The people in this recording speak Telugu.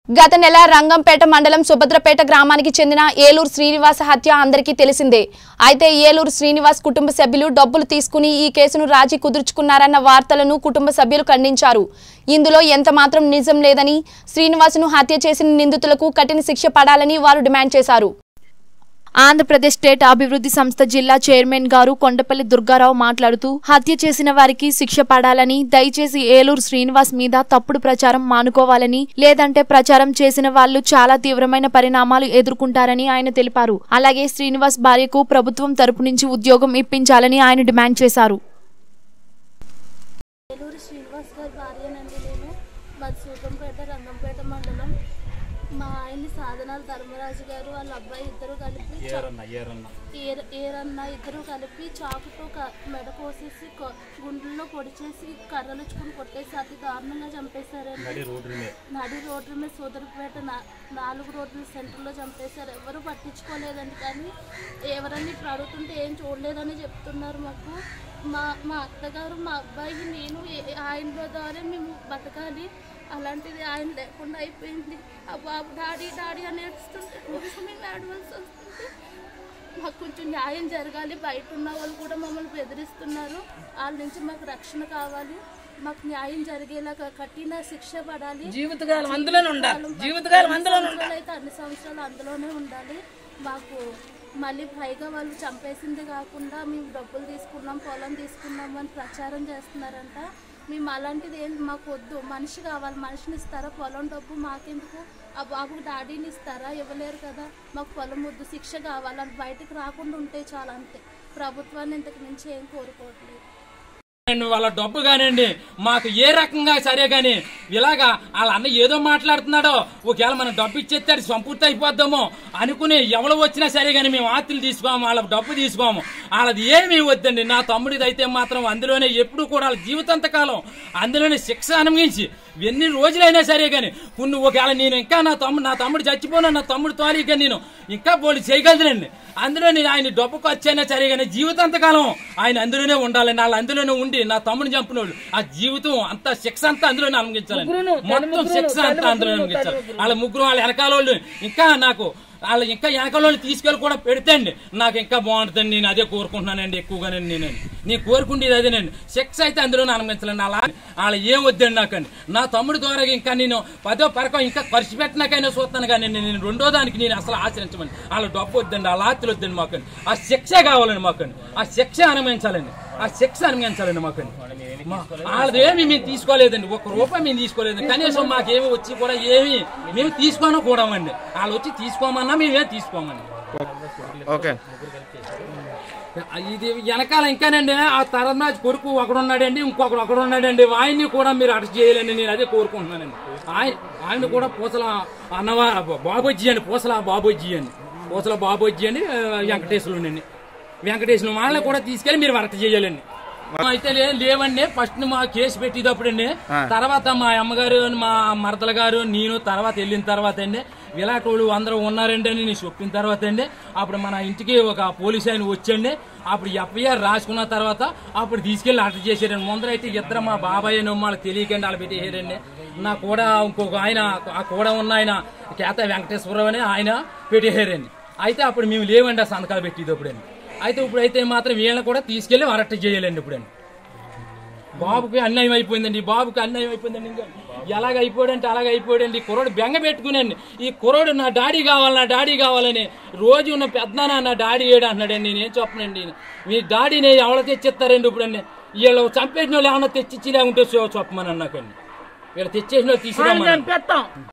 గత నెల రంగంపేట మండలం సుభద్రపేట గ్రామానికి చెందిన ఏలూరు శ్రీనివాస హత్య అందరికీ తెలిసిందే అయితే ఏలూరు శ్రీనివాస్ కుటుంబ సభ్యులు డబ్బులు తీసుకుని ఈ కేసును రాజీ కుదుర్చుకున్నారన్న వార్తలను కుటుంబ సభ్యులు ఖండించారు ఇందులో ఎంత మాత్రం నిజం లేదని శ్రీనివాసును హత్య చేసిన నిందితులకు కఠిన శిక్ష పడాలని వారు డిమాండ్ చేశారు ఆంధ్రప్రదేశ్ స్టేట్ అభివృద్ధి సంస్థ జిల్లా చైర్మన్ గారు కొండపల్లి దుర్గారావు మాట్లాడుతూ హత్య చేసిన వారికి శిక్ష పడాలని దయచేసి ఏలూరు శ్రీనివాస్ మీద తప్పుడు ప్రచారం మానుకోవాలని లేదంటే ప్రచారం చేసిన వాళ్ళు చాలా తీవ్రమైన పరిణామాలు ఎదుర్కొంటారని ఆయన తెలిపారు అలాగే శ్రీనివాస్ భార్యకు ప్రభుత్వం తరపు నుంచి ఉద్యోగం ఇప్పించాలని ఆయన డిమాండ్ చేశారు ఏలూరు శ్రీనివాస్ గారి భార్యనండి నేను మాది సూకంపేట రంగంపేట మండలం మా ఆయన్ని సాధనాల ధర్మరాజు గారు వాళ్ళ అబ్బాయి ఇద్దరు కలిపి చ- ఏరన్న ఏరన్న ఏర ఏరన్న ఇద్దరు కలిపి చాకుతో క- మెడ కోసేసి కొ- గుండెల్లో పొడి చేసి కర్రలుచ్చుకుని కొట్టేసి అతి దారుణంగా చంపేశారండి నడి రోడ్డు మీద నడి రోడ్ల మీద సోదరపేట నా- నాలుగు రోడ్ల సెంటర్లో చంపేశారు ఎవరు పట్టించుకోలేదండి కానీ ఎవరన్నా ఇప్పుడు అడుగుతుంటే ఏం చూడలేదని చెప్తున్నారు మాకు మా మా అత్తగారు మా అబ్బాయి నేను ఏ- ఆయన ద్వారా మేము బతకాలి అలాంటిది ఆయన లేకుండా అయిపోయింది ఆ బాబు డాడీ డాడీ అని ఏడుస్తుంటే రోజు మేము ఏడవలసి వస్తుంది మాకు కొంచెం న్యాయం జరగాలి బయట ఉన్న వాళ్ళు కూడా మమ్మల్ని బెదిరిస్తున్నారు వాళ్ళ నుంచి మాకు రక్షణ కావాలి మాకు న్యాయం జరిగేలాగా కఠిన శిక్ష పడాలి జీవితకాలం అందులోనే ఉండాలి జీవితకాలం అందులోనే ఉండాలి సంవత్సరాలు అయితే అన్ని సంవత్సరాలు అందులోనే ఉండాలి మాకు మళ్ళీ పైగా వాళ్ళు చంపేసింది కాకుండా మేము డబ్బులు తీసుకున్నాం పొలం తీసుకున్నాం అని ప్రచారం చేస్తున్నారంట మేము అలాంటిది ఏం మాకు వద్దు మనిషి కావాలి మనిషిని ఇస్తారా పొలం డబ్బు మాకెందుకు ఆ బాబుకి డాడీని ఇస్తారా ఇవ్వలేరు కదా మాకు పొలం వద్దు శిక్ష కావాలి అది బయటకు రాకుండా ఉంటే చాలా అంతే ప్రభుత్వాన్ని ఇంతకు మించి ఏం కోరుకోవట్లేదు అండి, వాళ్ళ డబ్బు కానివ్వండి మాకు ఏ రకంగా సరే గాని ఇలాగా వాళ్ళ అన్న ఏదో మాట్లాడుతున్నాడో ఒకవేళ మనం డబ్బు ఇచ్చేస్తాడు సంపూర్తి అయిపోద్దామో అనుకుని ఎవరు వచ్చినా సరే గాని మేము ఆస్తులు తీసుకోము వాళ్ళ డబ్బు తీసుకోము వాళ్ళది ఏమీ వద్దండి నా తమ్ముడిది అయితే మాత్రం అందులోనే ఎప్పుడు కూడా వాళ్ళ జీవితాంతకాలం అందులోనే శిక్ష అనుభవించి ఎన్ని రోజులైనా సరే గాని కొన్ని ఒకవేళ నేను ఇంకా నా తమ్ముడు నా తమ్ముడు చచ్చిపోయినా నా తమ్ముడు తోలిగా నేను ఇంకా పోటీ చేయగలదునండి అందులో నేను ఆయన డబ్బు ఖర్చు అయినా సరే కానీ జీవితాంతకాలం ఆయన అందులోనే ఉండాలండి వాళ్ళు అందులోనే ఉండి నా తమ్ముడిని చంపినోళ్ళు ఆ జీవితం అంతా శిక్ష అంతా అందులోనే అనుభవించాలండి మొత్తం శిక్ష అంతా అందులోనే అనుభవించాలి వాళ్ళ ముగ్గురు వాళ్ళ వెనకాల వాళ్ళు ఇంకా నాకు వాళ్ళు ఇంకా వెనకాల వాళ్ళు తీసుకెళ్ళి కూడా పెడితేండి నాకు ఇంకా బాగుంటుందండి నేను అదే కోరుకుంటున్నానండి ఎక్కువగానండి నేను నేను కోరుకుండేది అదేనండి శిక్ష అయితే అందులోనే అనుభవించాలండి అలా వాళ్ళ ఏం వద్దండి నాకండి నా తమ్ముడి ద్వారా ఇంకా నేను పదో పరకం ఇంకా ఖర్చు పెట్టినాకైనా చూస్తాను కానీ నేను రెండో దానికి నేను అసలు ఆచరించమని వాళ్ళ డబ్బు వద్దండి వాళ్ళ ఆస్తులు వద్దండి మాకండి ఆ శిక్ష కావాలండి మాకండి ఆ శిక్ష అనుభవించాలండి ఆ శిక్ష అనుభవించాలండి మాకండి మా- వాళ్ళది ఏమి మేము తీసుకోలేదండి ఒక్క రూపాయి మేము తీసుకోలేదండి కనీసం మాకేమి వచ్చి కూడా ఏమి మేము తీసుకోను కూడమండి వాళ్ళు వచ్చి తీసుకోమన్నా మేమే తీసుకోమండి ఓకే ఇది వెనకాల ఇంకానండి ఆ తరనాజ్ కొడుకు ఒకడున్నాడండి ఇంకొకడు ఒకడు ఉన్నాడండి ఆయన్ని కూడా మీరు అరెస్ట్ చేయాలండి నేను అదే కోరుకుంటున్నానండి ఆయన ఆయన కూడా పూసల అన్నవా బాబోజీ అని పూసల బాబోజీ అని పూసల బాబోజీ అని ఆ, వెంకటేశ్వరుడు వెంకటేశ్వరుడు వాళ్ళని కూడా తీసుకెళ్లి మీరు అరెస్ట్ చేయాలండి అయితే లే- లేవండి ఫస్ట్ మా కేసు పెట్టేటప్పుడండి తర్వాత మా అమ్మగారు మా మరదల గారు నేను తర్వాత వెళ్ళిన తర్వాత అండి విలాటోళ్ళు అందరూ ఉన్నారండి అని నేను చెప్పిన తర్వాత అండి అప్పుడు మన ఇంటికి ఒక పోలీస్ ఆయన వచ్చండి అప్పుడు ఎఫ్ఐఆర్ రాసుకున్న తర్వాత అప్పుడు తీసుకెళ్లి అరెస్ట్ చేశారండి ముందర అయితే ఇద్దరు మా బాబాయ్ అని వాళ్ళకి తెలియకండి వాళ్ళు పెట్టేసారండి నా కూడా ఇంకొక ఆయన ఆ కూడా ఉన్న ఆయన కేత వెంకటేశ్వరరావు అని ఆయన పెట్టేసారండి అయితే అప్పుడు మేము లేవండి ఆ సంతకాలు పెట్టేటప్పుడండి అయితే ఇప్పుడు అయితే మాత్రం వీళ్ళని కూడా తీసుకెళ్లి అరెస్ట్ చేయాలండి ఇప్పుడండి బాబుకి అన్యాయం అయిపోయిందండి ఈ బాబుకి అన్యాయం అయిపోయిందండి ఇంకా ఎలాగ అయిపోయాడంటే అలాగ అయిపోయాడండి ఈ కుర్రోడు బెంగ పెట్టుకునండి ఈ కుర్రోడు నా డాడీ కావాలి నా డాడీ కావాలని రోజు ఉన్న పెద్దనా నా డాడీ ఏడు అంటున్నాడండి నేనేం చెప్పనండి మీ డాడీని ఎవరు తెచ్చిస్తారండి ఇప్పుడండి వీళ్ళు చంపేసిన వాళ్ళు ఏమన్నా తెచ్చిచ్చి లేకుంటే చెప్పమని అన్నాకండి వీళ్ళు తెచ్చేసిన వాళ్ళు తీసుకురామని చంపేస్తాం